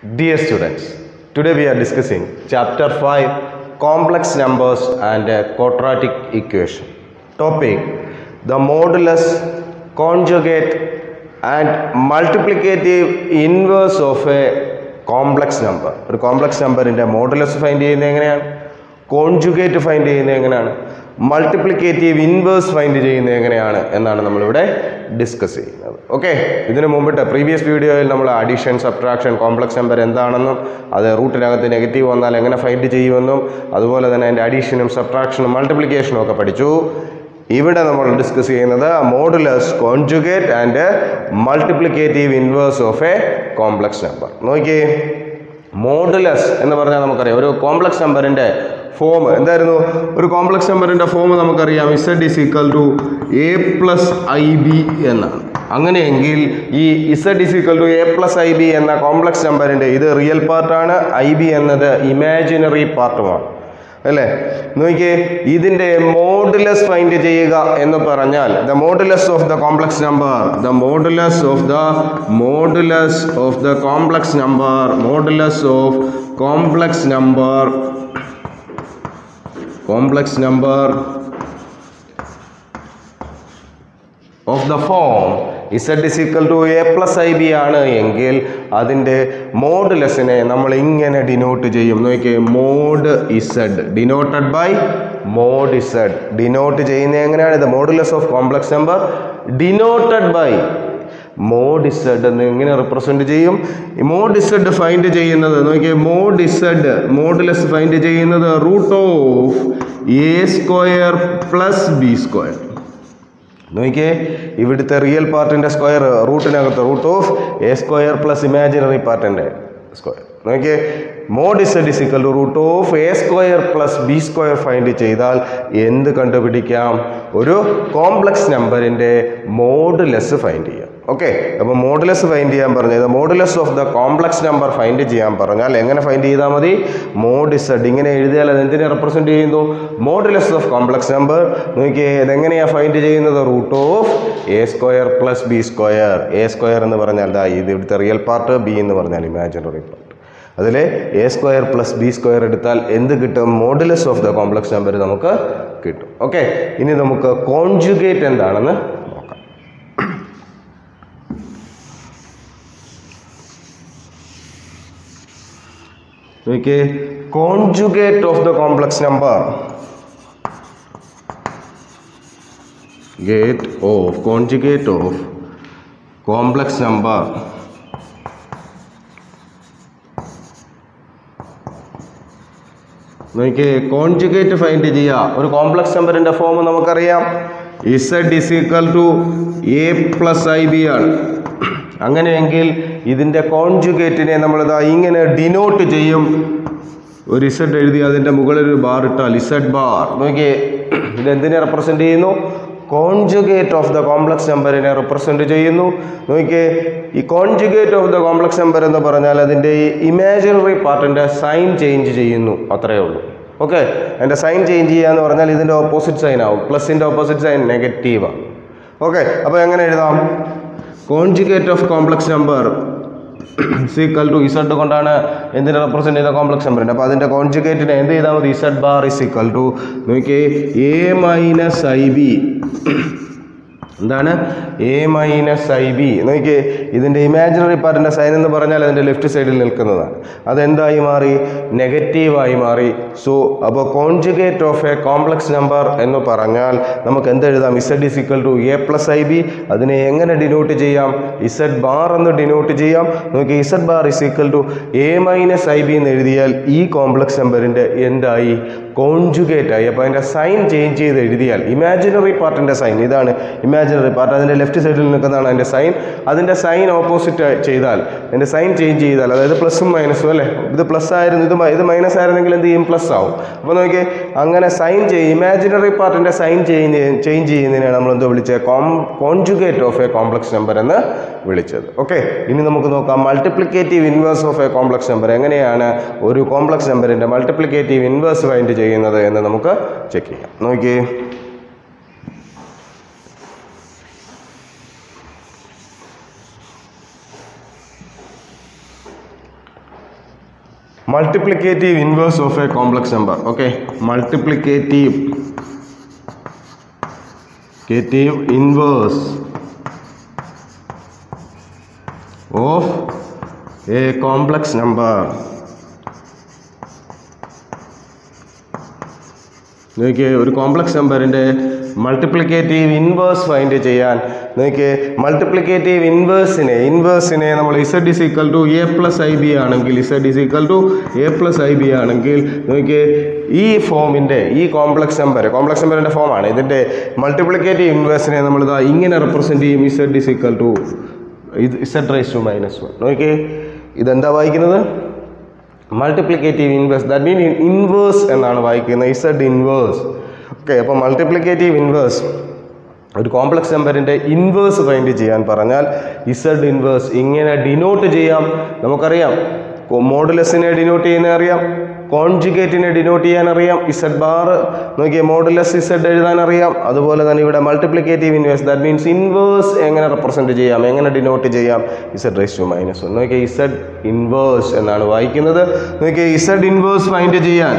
Dear students, today we are discussing chapter 5 complex numbers and a quadratic equation. Topic the modulus, conjugate and multiplicative inverse of a complex number. ഒരു complex നമ്പറിൻ്റെ modulus find ചെയ്യുന്നത് എങ്ങനെയാണ് conjugate find ചെയ്യുന്നത് എങ്ങനെയാണ് multiplicative inverse find ചെയ്യുന്നത് എങ്ങനെയാണ് എന്നാണ് നമ്മളിവിടെ ഡിസ്കസ് ചെയ്യുന്നത് ഓക്കെ ഇതിനു മുമ്പിട്ട് പ്രീവിയസ് വീഡിയോയിൽ നമ്മൾ അഡീഷൻ സബ്ട്രാക്ഷൻ കോംപ്ലക്സ് നമ്പർ എന്താണെന്നും അത് റൂട്ടിനകത്ത് നെഗറ്റീവ് വന്നാൽ എങ്ങനെ ഫൈൻഡ് ചെയ്യുമെന്നും അതുപോലെ തന്നെ അതിൻ്റെ അഡീഷനും സബ്ട്രാക്ഷനും മൾട്ടിപ്ലിക്കേഷനും ഒക്കെ പഠിച്ചു ഇവിടെ നമ്മൾ ഡിസ്കസ് ചെയ്യുന്നത് modulus conjugate and multiplicative inverse of a complex number നോക്കിയേ മോഡുലസ് എന്ന് പറഞ്ഞാൽ നമുക്കറിയാം ഒരു കോംപ്ലക്സ് നമ്പറിൻ്റെ ഫോം എന്തായിരുന്നു ഒരു കോംപ്ലക്സ് നമ്പറിൻ്റെ ഫോം നമുക്കറിയാം z is equal to a plus i b എന്നാണ് അങ്ങനെയെങ്കിൽ ഈ z is equal to a plus i b എന്ന കോംപ്ലക്സ് നമ്പറിൻ്റെ ഇത് റിയൽ പാർട്ടാണ് ഐ ബി എന്നത് ഇമാജിനറി പാർട്ടുമാണ് അല്ലേ നോക്കിയേ ഇതിൻ്റെ മോഡുലസ് ഫൈൻഡ് ചെയ്യുക എന്ന് പറഞ്ഞാൽ the modulus of the complex number the modulus of the modulus of the complex number modulus of complex number complex number of the form z is equal to a plus i b ആണ് എങ്കിൽ അതിൻ്റെ മോഡുലസിനെ നമ്മൾ ഇങ്ങനെ denote ചെയ്യും നോക്കിയേ mod z denoted by mod z denote ചെയ്യുന്നത് എങ്ങനെയാണ് ഇത് modulus of complex number denoted by mod z എന്ന് ഇങ്ങനെ റിപ്രസെൻറ്റ് ചെയ്യും മോഡ് ഇസഡ് ഫൈൻഡ് ചെയ്യുന്നത് നോക്കിയേ മോഡ് ഇസഡ് മോഡുലസ് ഫൈൻഡ് ചെയ്യുന്നത് root of a square plus b square നോക്കിയേ ഇവിടുത്തെ റിയൽ പാർട്ടിൻ്റെ സ്ക്വയർ റൂട്ടിനകത്ത് root of a square plus imaginary പാർട്ടിൻ്റെ സ്ക്വയർ നോക്കിയേ mod z is equal to root of a square plus b square find ചെയ്താൽ എന്ത് കണ്ടുപിടിക്കാം ഒരു കോംപ്ലക്സ് നമ്പറിൻ്റെ മോഡുലെസ് ഫൈൻഡ് ചെയ്യാം ഓക്കെ അപ്പോൾ മോഡുലസ് ഫൈൻഡ് ചെയ്യാൻ പറഞ്ഞത് modulus of the complex number find ചെയ്യാൻ പറഞ്ഞാൽ എങ്ങനെ ഫൈൻഡ് ചെയ്താൽ മതി മോഡ് ഇസഡ് ഇങ്ങനെ എഴുതിയാൽ അത് എന്തിനെ റെപ്രസെൻറ്റ് ചെയ്യുന്നു മോഡുലസ് ഓഫ് കോംപ്ലക്സ് നമ്പർ നോക്കിയേ ഇതെങ്ങനെയാണ് ഫൈൻഡ് ചെയ്യുന്നത് root of a square plus b square a square എന്ന് പറഞ്ഞാൽ ദാ ഇത് ഇവിടുത്തെ റിയൽ പാർട്ട് ബി എന്ന് പറഞ്ഞാൽ ഇമാജിനറി പാർട്ട് അതിൽ a square plus b square എടുത്താൽ എന്ത് കിട്ടും modulus of the complex number നമുക്ക് കിട്ടും ഓക്കെ ഇനി നമുക്ക് കോൺജുഗേറ്റ് എന്താണെന്ന് നോക്കാം നോക്കിയേ conjugate of the complex number gate of conjugate of complex number നോക്കിയേ കോൺജുഗേറ്റ് ഫൈൻഡ് ചെയ്യുക ഒരു കോംപ്ലക്സ് നമ്പറിൻ്റെ ഫോം നമുക്കറിയാം z is equal to a plus i b ആണ് അങ്ങനെയെങ്കിൽ ഇതിൻ്റെ കോൺജുഗേറ്റിനെ നമ്മളിതാ ഇങ്ങനെ ഡിനോട്ട് ചെയ്യും ഒരു ഇസഡ് എഴുതി അതിൻ്റെ മുകളിൽ ഒരു ബാർ ഇട്ടാൽ ഇസഡ് ബാർ നോക്കിയേ ഇത് എന്തിനെ റെപ്രസെൻ്റ് ചെയ്യുന്നു കോൺജുഗേറ്റ് ഓഫ് ദ കോംപ്ലക്സ് നമ്പറിനെ റെപ്രസെൻ്റ് ചെയ്യുന്നു നോക്കിയേ ഈ conjugate of the complex number എന്ന് പറഞ്ഞാൽ അതിൻ്റെ ഈ ഇമാജിനറി പാർട്ടിൻ്റെ സൈൻ ചേഞ്ച് ചെയ്യുന്നു അത്രയേ ഉള്ളൂ ഓക്കെ അതിൻ്റെ സൈൻ ചേഞ്ച് ചെയ്യുക എന്ന് പറഞ്ഞാൽ ഇതിൻ്റെ ഓപ്പോസിറ്റ് സൈൻ ആവും പ്ലസിൻ്റെ ഓപ്പോസിറ്റ് സൈൻ നെഗറ്റീവാണ് ഓക്കെ അപ്പോൾ എങ്ങനെ എഴുതാം conjugate of complex number is equal to z കൊണ്ടാണ് എന്തിനെ റെപ്രസെൻറ്റ് ചെയ്യുന്ന കോംപ്ലക്സ് നമ്പറിൻ്റെ അപ്പോൾ അതിൻ്റെ കോൺജുഗേറ്റിനെ എന്ത് ചെയ്താൽ മതി z bar is equal to നോക്കിയേ എ മൈനസ് ഐ ബി എന്താണ് എ മൈനസ് ഐ ബി നോക്കിയേ ഇതിൻ്റെ ഇമാജിനറി പാർട്ടിൻ്റെ സൈൻ എന്ന് പറഞ്ഞാൽ അതിൻ്റെ ലെഫ്റ്റ് സൈഡിൽ നിൽക്കുന്നതാണ് അതെന്തായി മാറി നെഗറ്റീവായി മാറി സോ അപ്പോൾ conjugate of a complex number എന്ന് പറഞ്ഞാൽ നമുക്ക് എന്തെഴുതാം z is equal to a plus i b അതിനെ എങ്ങനെ ഡിനോട്ട് ചെയ്യാം ഇസഡ് ബാർ എന്ന് ഡിനോട്ട് ചെയ്യാം നോക്കി z bar is equal to a minus i b എന്ന് എഴുതിയാൽ ഈ കോംപ്ലക്സ് നമ്പറിൻ്റെ എന്തായി കോൺജുഗേറ്റ് ആയി അപ്പോൾ അതിൻ്റെ സൈൻ ചേഞ്ച് ചെയ്ത് എഴുതിയാൽ ഇമാജിനറി പാർട്ടിൻ്റെ സൈൻ ഇതാണ് ഇമാജിനറി പാർട്ട് അതിൻ്റെ ലെഫ്റ്റ് സൈഡിൽ നിൽക്കുന്നതാണ് അതിൻ്റെ സൈൻ അതിൻ്റെ സൈൻ ഓപ്പോസിറ്റ് ചെയ്താൽ അതിൻ്റെ സൈൻ ചേഞ്ച് ചെയ്താൽ അതായത് പ്ലസും മൈനസും അല്ലേ ഇത് പ്ലസ് ആയിരുന്നു ഇത് മ- ഇത് മൈനസ് ആയിരുന്നെങ്കിൽ എന്ത് ചെയ്യും പ്ലസ് ആവും അപ്പോൾ നോക്കിയേ അങ്ങനെ സൈൻ ചെയ്യും ഇമാജിനറി പാർട്ടിൻ്റെ സൈൻ ചേഞ്ച് ചേഞ്ച് ചെയ്യുന്നതിനാണ് നമ്മൾ എന്തോ വിളിച്ചത് com conjugate of a complex number എന്ന് വിളിച്ചത് ഓക്കെ ഇനി നമുക്ക് നോക്കാം multiplicative inverse of a complex number എങ്ങനെയാണ് ഒരു കോംപ്ലക്സ് നമ്പറിൻ്റെ മൾട്ടിപ്ലിക്കേറ്റീവ് ഇൻവേഴ്സ് ഫൈൻഡ് ചെയ്യുന്നത് എന്ന് നമുക്ക് ചെക്ക് ചെയ്യാം നോക്കിയേ multiplicative inverse of a complex number okay multiplicative multiplicative inverse of a complex number നോക്കിയേ ഒരു കോംപ്ലക്സ് നമ്പറിൻ്റെ മൾട്ടിപ്ലിക്കേറ്റീവ് ഇൻവേഴ്സ് ഫൈൻഡ് ചെയ്യാൻ നോക്കിയേ മൾട്ടിപ്ലിക്കേറ്റീവ് ഇൻവേഴ്സിനെ ഇൻവേഴ്സിനെ നമ്മൾ z is equal to a plus i b ആണെങ്കിൽ z is equal to a plus i b ആണെങ്കിൽ നോക്കിയേ ഈ ഫോമിൻ്റെ ഈ കോംപ്ലക്സ് നമ്പർ കോംപ്ലക്സ് നമ്പറിൻ്റെ ഫോമാണ് ഇതിൻ്റെ മൾട്ടിപ്ലിക്കേറ്റീവ് ഇൻവേഴ്സിനെ നമ്മൾ ഇതാ ഇങ്ങനെ റെപ്രസെൻറ്റ് ചെയ്യും ഇസഡ് ഇസ് ഈക്വൽ ടു ഇത് z raise to minus one നോക്കിയേ ഇതെന്താ വായിക്കുന്നത് multiplicative inverse that mean inverse എന്നാണ് വായിക്കുന്നത് ഇസഡ് ഇൻവേഴ്സ് ഓക്കെ അപ്പോൾ മൾട്ടിപ്ലിക്കേറ്റീവ് ഇൻവേഴ്സ് ഒരു കോംപ്ലക്സ് നമ്പറിൻ്റെ ഇൻവേഴ്സ് ഫൈൻഡ് ചെയ്യാൻ പറഞ്ഞാൽ ഇസഡ് ഇൻവേഴ്സ് ഇങ്ങനെ ഡിനോട്ട് ചെയ്യാം നമുക്കറിയാം മോഡുലസിനെ ഡിനോട്ട് ചെയ്യുന്ന അറിയാം കോൺജുഗേറ്റിനെ ഡിനോട്ട് ചെയ്യാൻ അറിയാം ഇസഡ് ബാർ നോക്കിയാൽ മോഡുലസ് ഇസഡ് എഴുതാൻ അറിയാം അതുപോലെ തന്നെ ഇവിടെ multiplicative inverse that means inverse എങ്ങനെ റെപ്രസെൻറ്റ് ചെയ്യാം എങ്ങനെ ഡിനോട്ട് ചെയ്യാം z raise to minus one നോക്കിയാൽ ഇസഡ് ഇൻവേഴ്സ് എന്നാണ് വായിക്കുന്നത് നോക്കിയാൽ ഇസഡ് ഇൻവേഴ്സ് ഫൈൻഡ് ചെയ്യാൻ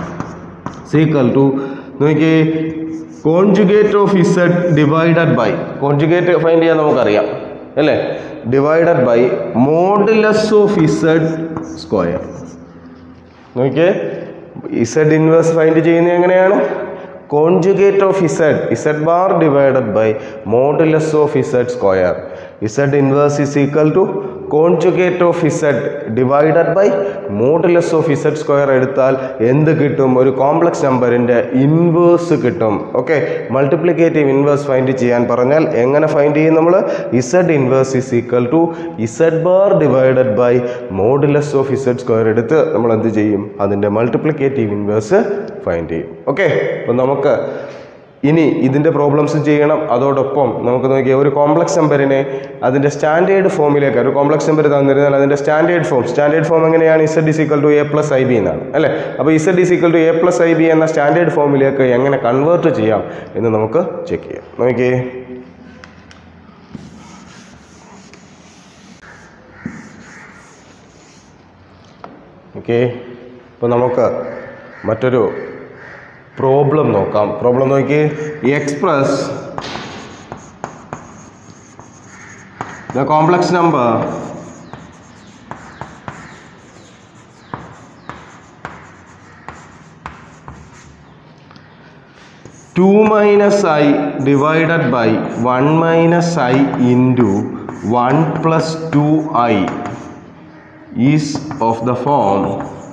സീക്വൽ ടു നോക്കിയേ conjugate of z divided by conjugate find ചെയ്യാൻ നമുക്കറിയാം അല്ലേ divided by modulus of z square നോക്കിയേ ഇസഡ് ഇൻവേഴ്സ് ഫൈൻഡ് ചെയ്യുന്നത് എങ്ങനെയാണ് conjugate of z z bar divided by modulus of z square z inverse is equal to conjugate of z divided by modulus of z square എടുത്താൽ എന്ത് കിട്ടും ഒരു complex നമ്പറിൻ്റെ inverse കിട്ടും okay multiplicative inverse find ചെയ്യാൻ പറഞ്ഞാൽ എങ്ങനെ find ചെയ്യും നമ്മൾ z inverse is equal to z bar divided by modulus of z square എടുത്ത് നമ്മൾ എന്ത് ചെയ്യും അതിൻ്റെ മൾട്ടിപ്ലിക്കേറ്റീവ് ഇൻവേഴ്സ് ഫൈൻഡ് ചെയ്യും ഓക്കെ അപ്പോൾ നമുക്ക് ഇനി ഇതിൻ്റെ പ്രോബ്ലംസ് ചെയ്യണം അതോടൊപ്പം നമുക്ക് നോക്കിയാൽ ഒരു കോംപ്ലക്സ് നമ്പറിനെ അതിൻ്റെ സ്റ്റാൻഡേർഡ് ഫോമിലേക്ക് ഒരു കോംപ്ലക്സ് നമ്പർ തന്നിരുന്നാൽ അതിൻ്റെ സ്റ്റാൻഡേർഡ് ഫോം സ്റ്റാൻഡേർഡ് ഫോം എങ്ങനെയാണ് z is equal to a plus i b എന്നാണ് അല്ലേ അപ്പോൾ z is equal to a plus i b എന്ന സ്റ്റാൻഡേർഡ് ഫോമിലേക്ക് എങ്ങനെ കൺവേർട്ട് ചെയ്യാം എന്ന് നമുക്ക് ചെക്ക് ചെയ്യാം നോക്കിയേ ഓക്കെ ഇപ്പോൾ നമുക്ക് മറ്റൊരു പ്രോബ്ലം നോക്കാം പ്രോബ്ലം നോക്കി express the complex number two minus i divided by one minus i into one plus two i is of the form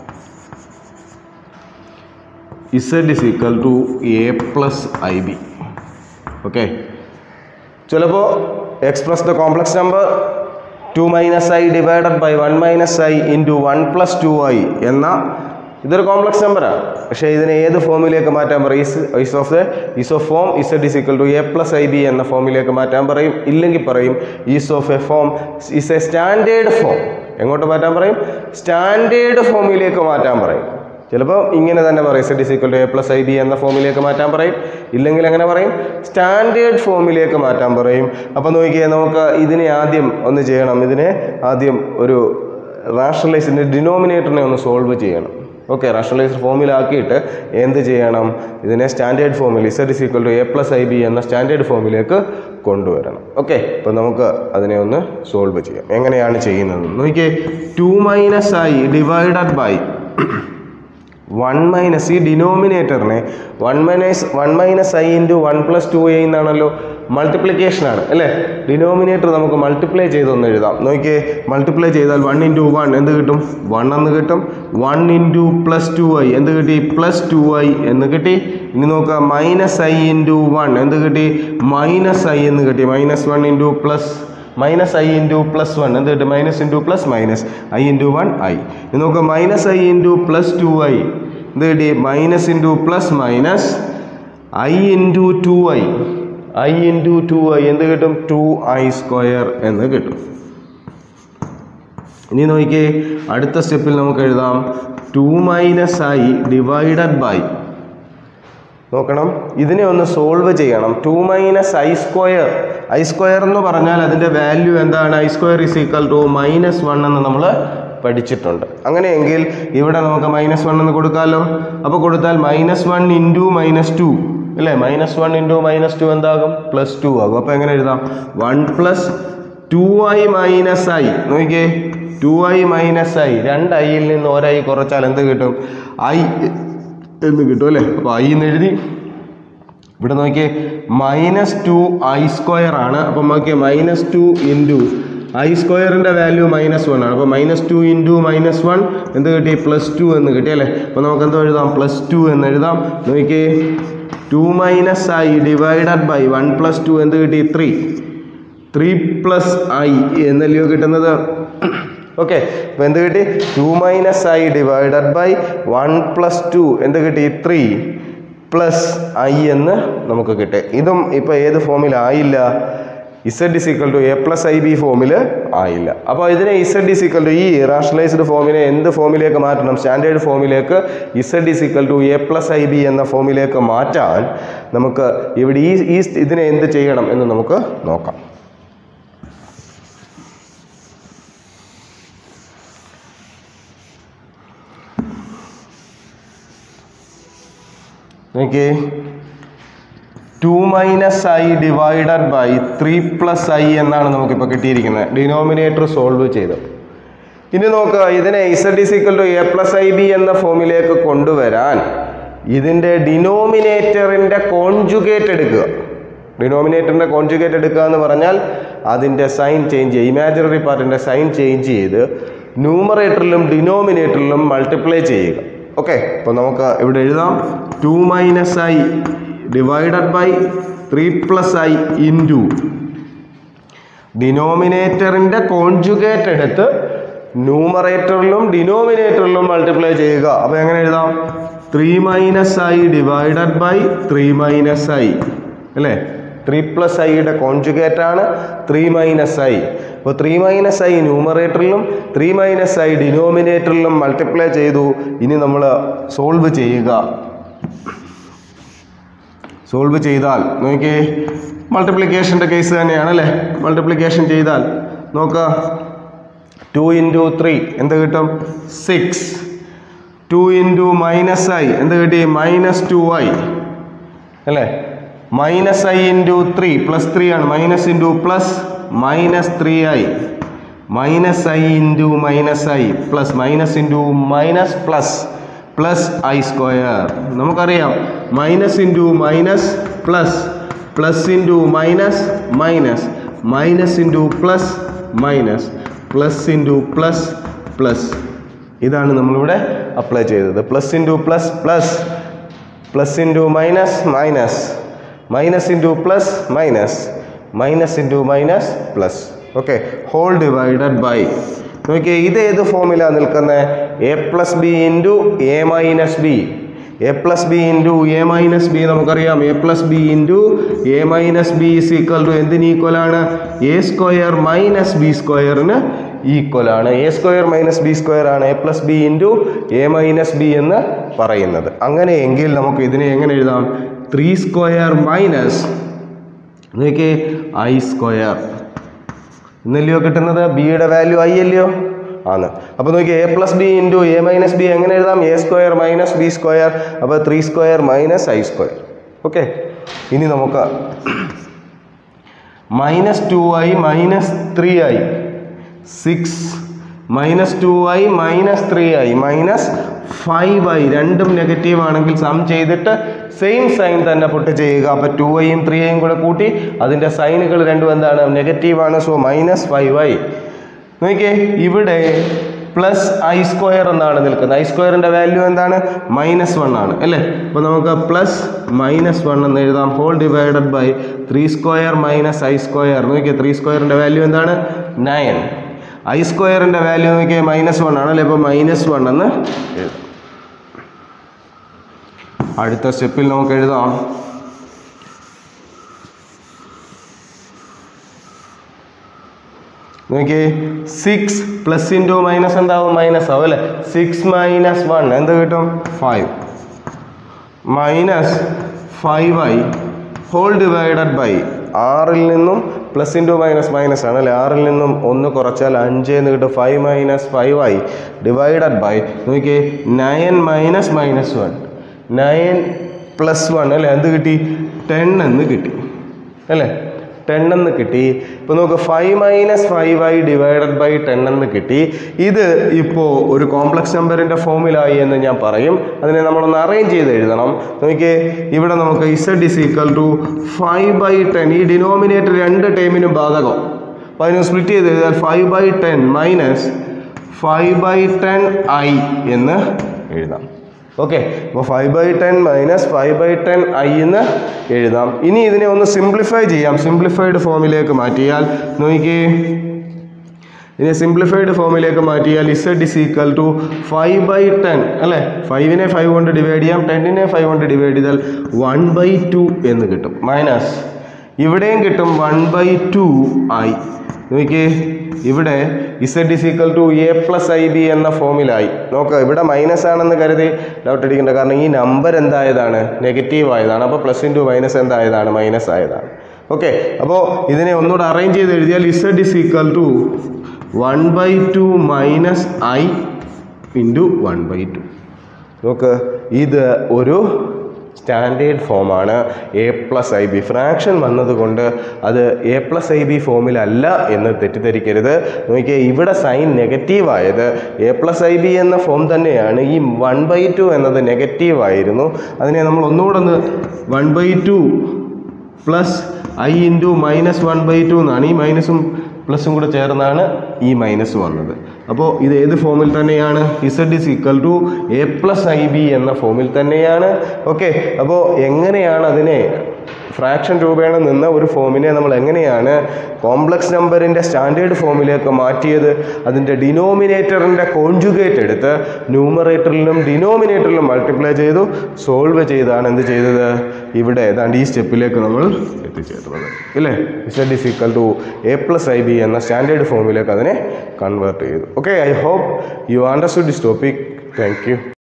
z is equal to a plus i b okay ചിലപ്പോൾ express the complex number two minus i divided by one minus i into one plus two i എന്ന ഇതൊരു complex നമ്പറാണ് പക്ഷേ ഇതിനെ ഏത് ഫോമിലേക്ക് മാറ്റാൻ പറയും is is of the is of form z is equal to a plus i b എന്ന ഫോമിലേക്ക് മാറ്റാൻ പറയും ഇല്ലെങ്കിൽ പറയും is of a form is a standard form എങ്ങോട്ട് മാറ്റാൻ പറയും സ്റ്റാൻഡേർഡ് ഫോമിലേക്ക് മാറ്റാൻ പറയും ചിലപ്പോൾ ഇങ്ങനെ തന്നെ പറയും z is equal to a plus i b എന്ന ഫോമിലേക്ക് മാറ്റാൻ പറയും ഇല്ലെങ്കിൽ എങ്ങനെ പറയും സ്റ്റാൻഡേർഡ് ഫോമിലേക്ക് മാറ്റാൻ പറയും അപ്പോൾ നോക്കിയാൽ നമുക്ക് ഇതിനെ ആദ്യം ഒന്ന് ചെയ്യണം ഇതിനെ ആദ്യം ഒരു റാഷണലൈസിൻ്റെ ഡിനോമിനേറ്ററിനെ ഒന്ന് സോൾവ് ചെയ്യണം ഓക്കെ റാഷണലൈസ്ഡ് ഫോമിലാക്കിയിട്ട് എന്ത് ചെയ്യണം ഇതിനെ സ്റ്റാൻഡേർഡ് ഫോമിൽ z is equal to a plus i b എന്ന സ്റ്റാൻഡേർഡ് ഫോമിലേക്ക് കൊണ്ടുവരണം ഓക്കെ അപ്പോൾ നമുക്ക് അതിനെ ഒന്ന് സോൾവ് ചെയ്യാം എങ്ങനെയാണ് ചെയ്യുന്നത് നോക്കിയേ two minus i divided by one minus ഈ ഡിനോമിനേറ്ററിനെ one minus one minus i into one plus two a എന്നാണല്ലോ മൾട്ടിപ്ലിക്കേഷനാണ് അല്ലേ ഡിനോമിനേറ്റർ നമുക്ക് മൾട്ടിപ്ലൈ ചെയ്തൊന്ന് എഴുതാം നോക്കിയേ മൾട്ടിപ്ലൈ ചെയ്താൽ വൺ ഇൻറ്റു വൺ എന്ത് കിട്ടും വൺ എന്ന് കിട്ടും one into plus two i എന്ത് കിട്ടി പ്ലസ് ടു ഐ എന്ന് കിട്ടി ഇനി നോക്കുക മൈനസ് ഐ ഇൻറ്റു വൺ എന്ത് കിട്ടി മൈനസ് ഐ എന്ന് കിട്ടി minus one into plus minus i into plus one എന്ത് കിട്ടും minus into plus minus i into one i ഇനി നോക്കുക minus i into plus two i എന്ത് കിട്ടി minus into plus minus i into two i i into two i എന്ത് കിട്ടും to I square എന്ന് കിട്ടും ഇനി നോക്കിയേ അടുത്ത സ്റ്റെപ്പിൽ നമുക്ക് എഴുതാം two minus i divided by നോക്കണം ഇതിനെ ഒന്ന് സോൾവ് ചെയ്യണം two minus i square i square എന്ന് പറഞ്ഞാൽ അതിൻ്റെ വാല്യൂ എന്താണ് i square is equal to minus one എന്ന് നമ്മൾ പഠിച്ചിട്ടുണ്ട് അങ്ങനെയെങ്കിൽ ഇവിടെ നമുക്ക് മൈനസ് വൺ എന്ന് കൊടുക്കാമല്ലോ അപ്പോൾ കൊടുത്താൽ minus one into minus two അല്ലേ minus one into minus two എന്താകും പ്ലസ് ടു ആകും അപ്പോൾ എങ്ങനെ എഴുതാം one plus two i minus i നോക്കിയേ ടു ഐ മൈനസ് ഐ രണ്ട് ഐയിൽ നിന്ന് ഒരൈ കുറച്ചാൽ എന്ത് കിട്ടും ഐ എന്ന് കിട്ടും അല്ലേ അപ്പോൾ ഐ എന്ന് എഴുതി ഇവിടെ നോക്കിയേ മൈനസ് ടു ഐ സ്ക്വയർ ആണ് അപ്പം നോക്കിയേ മൈനസ് ടു ഇൻറ്റു ഐ സ്ക്വയറിൻ്റെ വാല്യൂ മൈനസ് വൺ ആണ് അപ്പോൾ minus two into minus one എന്ത് കിട്ടി പ്ലസ് ടു എന്ന് കിട്ടി അല്ലേ അപ്പോൾ നമുക്ക് എന്തോ എഴുതാം പ്ലസ് ടു എന്ന് എഴുതാം നോക്കിയേ two minus i divided by one plus two എന്ത് കിട്ടി ത്രീ ത്രീ പ്ലസ് ഐ എന്നല്ലയോ കിട്ടുന്നത് ഓക്കെ അപ്പോൾ എന്ത് കിട്ടി two minus i divided by one plus two എന്ത് കിട്ടി ത്രീ പ്ലസ് ഐ എന്ന് നമുക്ക് കിട്ടി ഇതും ഇപ്പോൾ ഏത് ഫോമിലായില്ല z is equal to a plus i b ഫോമിൽ ആയില്ല അപ്പോൾ ഇതിനെ ഇസഡ് ഇസ് ഈക്വൽ ടു ഈ റാഷണലൈസ്ഡ് ഫോമിനെ എന്ത് ഫോമിലേക്ക് മാറ്റണം സ്റ്റാൻഡേർഡ് ഫോമിലേക്ക് z is equal to a plus i b എന്ന ഫോമിലേക്ക് മാറ്റാൻ നമുക്ക് ഇവിടെ ഈ ഈ ഇതിനെ എന്ത് ചെയ്യണം എന്ന് നമുക്ക് നോക്കാം നോക്കിയേ two minus i divided by three plus i എന്നാണ് നമുക്കിപ്പോൾ കിട്ടിയിരിക്കുന്നത് ഡിനോമിനേറ്റർ സോൾവ് ചെയ്ത് ഇനി നോക്കുക ഇതിനെ z is equal to a plus i b എന്ന ഫോമിലേക്ക് കൊണ്ടുവരാൻ ഇതിൻ്റെ ഡിനോമിനേറ്ററിൻ്റെ കോൺജുഗേറ്റ് എടുക്കുക ഡിനോമിനേറ്ററിൻ്റെ കോൺജുഗേറ്റ് എടുക്കുക എന്ന് പറഞ്ഞാൽ അതിൻ്റെ സൈൻ ചേഞ്ച് ചെയ്യുക ഇമാജിനറി പാർട്ടിൻ്റെ സൈൻ ചേഞ്ച് ചെയ്ത് ന്യൂമറേറ്ററിലും ഡിനോമിനേറ്ററിലും മൾട്ടിപ്ലൈ ചെയ്യുക ഓക്കെ അപ്പോൾ നമുക്ക് ഇവിടെ എഴുതാം two minus i divided by three plus i into ഡിനോമിനേറ്ററിൻ്റെ കോൺജുഗേറ്റ് എടുത്ത് ന്യൂമറേറ്ററിലും ഡിനോമിനേറ്ററിലും മൾട്ടിപ്ലൈ ചെയ്യുക അപ്പോൾ എങ്ങനെ എഴുതാം three minus i divided by three minus i അല്ലേ ത്രീ പ്ലസ് ഐയുടെ കോൺജുഗേറ്റ് ആണ് ത്രീ മൈനസ് ഐ അപ്പോൾ ത്രീ മൈനസ് ഐ ന്യൂമറേറ്ററിലും ത്രീ മൈനസ് ഐ ഡിനോമിനേറ്ററിലും മൾട്ടിപ്ലൈ ചെയ്തു ഇനി നമ്മൾ സോൾവ് ചെയ്യുക സോൾവ് ചെയ്താൽ നോക്കിയേ മൾട്ടിപ്ലിക്കേഷൻ്റെ കേസ് തന്നെയാണ് അല്ലേ മൾട്ടിപ്ലിക്കേഷൻ ചെയ്താൽ നോക്കുക ടു ഇൻറ്റു ത്രീ എന്ത് കിട്ടും six two into minus i എന്ത് കിട്ടി മൈനസ് ടു ഐ അല്ലേ minus i into three plus three ആണ് minus into plus minus three i minus i into minus i plus minus into minus plus plus i square നമുക്കറിയാം minus into minus plus plus into minus minus minus into plus minus plus into plus plus ഇതാണ് നമ്മളിവിടെ apply ചെയ്തത് plus into plus plus plus into minus minus minus into plus minus minus into minus plus okay whole divided by നോക്കിയേ ഇത് ഏത് ഫോമിലാണ് നിൽക്കുന്നത് a plus b into a minus b a plus b into a minus b നമുക്കറിയാം a plus b into a minus b is equal to എന്തിന് equal ആണ് a square minus b സ്ക്വയറിന് equal ആണ് a square minus b square ആണ് a plus b into a minus b എന്ന് പറയുന്നത് അങ്ങനെയെങ്കിൽ നമുക്ക് ഇതിനെ എങ്ങനെ എഴുതാം ത്രീ സ്ക്വയർ മൈനസ് നോക്കിയേ ഐ സ്ക്വയർ എന്നല്ലയോ കിട്ടുന്നത് ബിയുടെ വാല്യൂ ഐ അല്ലയോ ആണ് അപ്പോൾ നോക്കി a plus b into a minus b എങ്ങനെ എഴുതാം a square minus b square അപ്പോൾ three square minus i square okay ഇനി നമുക്ക് minus two i minus three i six minus two i minus three i minus five i രണ്ടും negative ആണെങ്കിൽ sum ചെയ്തിട്ട് same sign തന്നെ put ചെയ്യുക അപ്പോൾ to ഐയും ത്രീ ഐയും കൂടെ കൂട്ടി അതിൻ്റെ സൈനുകൾ രണ്ടും എന്താണ് നെഗറ്റീവ് ആണ് സോ മൈനസ് ഫൈവ് ഐ നോക്കിയേ ഇവിടെ പ്ലസ് ഐ സ്ക്വയർ എന്നാണ് നിൽക്കുന്നത് ഐ സ്ക്വയറിൻ്റെ വാല്യൂ എന്താണ് മൈനസ് വൺ ആണ് അല്ലേ അപ്പോൾ നമുക്ക് പ്ലസ് മൈനസ് വൺ എന്ന് എഴുതാം whole divided by three square minus i square നോക്കിയേ ത്രീ സ്ക്വയറിൻ്റെ വാല്യൂ എന്താണ് നയൻ ഐ സ്ക്വയറിൻ്റെ വാല്യൂ നോക്കിയാൽ മൈനസ് വൺ ആണല്ലേ അപ്പോൾ മൈനസ് വൺ എന്ന് എഴുതാം അടുത്ത സ്റ്റെപ്പിൽ നമുക്ക് എഴുതാം നോക്കിയേ സിക്സ് പ്ലസ് ഇൻറ്റു മൈനസ് എന്താവും മൈനസ് ആവും അല്ലേ സിക്സ് മൈനസ് വൺ എന്ത് കിട്ടും five minus five i whole divided by ആറിൽ നിന്നും പ്ലസ് ഇൻറ്റു മൈനസ് മൈനസ് ആണ് അല്ലേ ആറിൽ നിന്നും ഒന്ന് കുറച്ചാൽ അഞ്ച് എന്ന് കിട്ടും ഫൈവ് മൈനസ് ഫൈവ് ആയി ഡിവൈഡഡ് ബൈ നോക്കിയേ nine minus minus one nine plus one അല്ലേ എന്ത് കിട്ടി ടെൻ എന്ന് കിട്ടി അല്ലേ ടെൻ എന്ന് കിട്ടി ഇപ്പോൾ നമുക്ക് ഫൈവ് മൈനസ് ഫൈവ് ആയി ഡിവൈഡഡ് ബൈ ടെൻ എന്ന് കിട്ടി ഇത് ഇപ്പോൾ ഒരു കോംപ്ലക്സ് നമ്പറിൻ്റെ ഫോമിലായി എന്ന് ഞാൻ പറയും അതിനെ നമ്മളൊന്ന് അറേഞ്ച് ചെയ്ത് എഴുതണം നോക്കിയേ ഇവിടെ നമുക്ക് z is equal to five by ten ഈ ഡിനോമിനേറ്റർ രണ്ട് ടൈമിനും ബാധകം അപ്പോൾ അതിനെ സ്പ്ലിറ്റ് ചെയ്ത് എഴുതിയാൽ five by ten minus five by ten i എന്ന് എഴുതാം ഓക്കെ അപ്പോൾ five by ten minus five by ten i എന്ന് എഴുതാം ഇനി ഇതിനെ ഒന്ന് സിംപ്ലിഫൈ ചെയ്യാം സിംപ്ലിഫൈഡ് ഫോമിലേക്ക് മാറ്റിയാൽ നോക്കിയേ ഇനി സിംപ്ലിഫൈഡ് ഫോമിലേക്ക് മാറ്റിയാൽ z is equal to five by ten അല്ലേ ഫൈവിനെ ഫൈവ് കൊണ്ട് ഡിവൈഡ് ചെയ്യാം ടെന്നിനെ ഫൈവ് കൊണ്ട് ഡിവൈഡ് ചെയ്താൽ വൺ ബൈ ടു എന്ന് കിട്ടും മൈനസ് ഇവിടെയും കിട്ടും വൺ ബൈ ടു ഐ നോക്കിയേ ഇവിടെ z is equal to a plus i b എന്ന ഫോമിലായി നോക്കുക ഇവിടെ മൈനസ് ആണെന്ന് കരുതി ഡൗട്ട് അടിക്കേണ്ട കാരണം ഈ നമ്പർ എന്തായതാണ് നെഗറ്റീവ് ആയതാണ് അപ്പോൾ പ്ലസ് ഇൻറ്റു മൈനസ് എന്തായതാണ് മൈനസ് ആയതാണ് ഓക്കെ അപ്പോൾ ഇതിനെ ഒന്നുകൂടെ അറേഞ്ച് ചെയ്ത് എഴുതിയാൽ z is equal to one by two minus i into one by two നോക്ക് ഇത് ഒരു സ്റ്റാൻഡേർഡ് ഫോമാണ് a plus i b fraction വന്നതുകൊണ്ട് അത് എ പ്ലസ് ഐ ബി ഫോമിലല്ല എന്ന് തെറ്റിദ്ധരിക്കരുത് നോക്കിയാൽ ഇവിടെ സൈൻ നെഗറ്റീവ് ആയത് എ പ്ലസ് ഐ ബി എന്ന ഫോം തന്നെയാണ് ഈ വൺ ബൈ ടു എന്നത് നെഗറ്റീവ് ആയിരുന്നു അതിനെ നമ്മൾ ഒന്നുകൂടെ ഒന്ന് one by two plus i into minus one by two എന്നാണ് ഈ മൈനസും പ്ലസും കൂടെ ചേർന്നാണ് ഈ മൈനസ് വന്നത് അപ്പോൾ ഇത് ഏത് ഫോമിൽ തന്നെയാണ് z is equal to a plus i b എന്ന ഫോമിൽ തന്നെയാണ് ഓക്കെ അപ്പോൾ എങ്ങനെയാണ് അതിനെ ഫ്രാക്ഷൻ രൂപേണ നിന്ന ഒരു ഫോമിനെ നമ്മൾ എങ്ങനെയാണ് കോംപ്ലക്സ് നമ്പറിൻ്റെ സ്റ്റാൻഡേർഡ് ഫോമിലേക്ക് മാറ്റിയത് അതിൻ്റെ ഡിനോമിനേറ്ററിൻ്റെ കോൺജുഗേറ്റ് എടുത്ത് ന്യൂമറേറ്ററിലും ഡിനോമിനേറ്ററിലും മൾട്ടിപ്ലൈ ചെയ്തു സോൾവ് ചെയ്താണ് എന്ത് ചെയ്തത് ഇവിടെ ഏതാണ്ട് ഈ സ്റ്റെപ്പിലേക്ക് നമ്മൾ എത്തിച്ചേർന്നത് ഇല്ലേ z is equal to a plus i b എന്ന സ്റ്റാൻഡേർഡ് ഫോമിലേക്ക് അതിനെ കൺവേർട്ട് ചെയ്തു okay I hope you understood this topic thank U